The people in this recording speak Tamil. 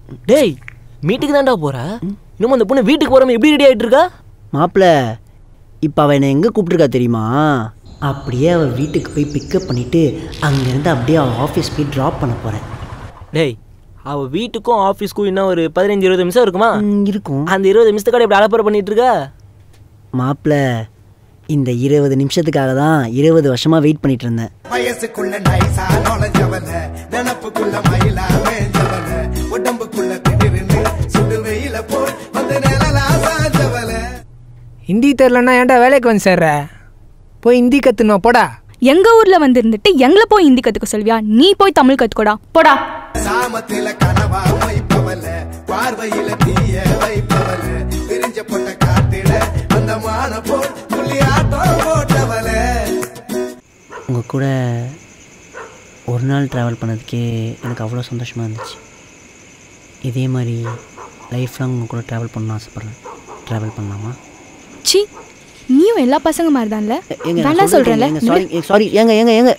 டேய் மீட்டுக்கு தான்டா போற இன்னும் அந்த பொண்ணு வீட்டுக்கு போறாம எப்படி ரெடி ஆயிட்டு இருக்கா மாப்பிள்ள இப்போ அவள் என்னை எங்கே கூப்பிட்ருக்கா தெரியுமா அப்படியே அவள் வீட்டுக்கு போய் பிக்கப் பண்ணிவிட்டு அங்கேருந்து அப்படியே அவள் ஆஃபீஸ் போய் ட்ராப் பண்ண போகிறேன் டேய் அவ வீட்டுக்கும் ஆஃபீஸ்க்கும் இன்னும் ஒரு பதினஞ்சு இருபது நிமிஷம் இருக்குமா இருக்கும் அந்த இருபது நிமிஷத்துக்காக இப்படி அலப்பறை பண்ணிட்டு இருக்கா மாப்பிள்ள இந்த இருபது நிமிஷத்துக்காக தான் இருபது வருஷமாக வெயிட் பண்ணிட்டு இருந்தேன் வயசுக்குள்ள நைசா நுழைஞ்சவன நினப்புக்குள்ள மயிலா மேஞ்சவன உடம்புக்குள்ள திடீர்னு சுடு வெயில போல் வந்து நிழலா சாஞ்சவன ஹிந்தி தெரிலன்னா ஏன்டா வேலைக்கு வந்து சேர்ற போய் ஹிந்தி கற்றுனோம் போடா எங்க ஊர்ல வந்து இருந்துட்டு எங்களை போய் ஹிந்தி கத்துக்க சொல்வியா நீ போய் தமிழ் கத்துக்கோடா போடா சாமத்தில கனவா வைப்பவல பார்வையில தீய வைப்பவல விரிஞ்ச பொட்ட காத்திட அந்த மான போல் புள்ளி ஆட்டம் போட்டவல உங்கள் கூட ஒரு நாள் ட்ராவல் பண்ணதுக்கே எனக்கு அவ்வளோ சந்தோஷமாக இருந்துச்சு இதே மாதிரி லைஃப் லாங் உங்கள் கூட ட்ராவல் பண்ணணும்னு ஆசைப்பட்றேன் ட்ராவல் பண்ணலாமா சி நீயும் எல்லா பசங்க மாதிரி தான்ல ஏங்க வேண்டாம் சொல்றேன்ல சாரி சாரி ஏங்க ஏங்க ஏங்க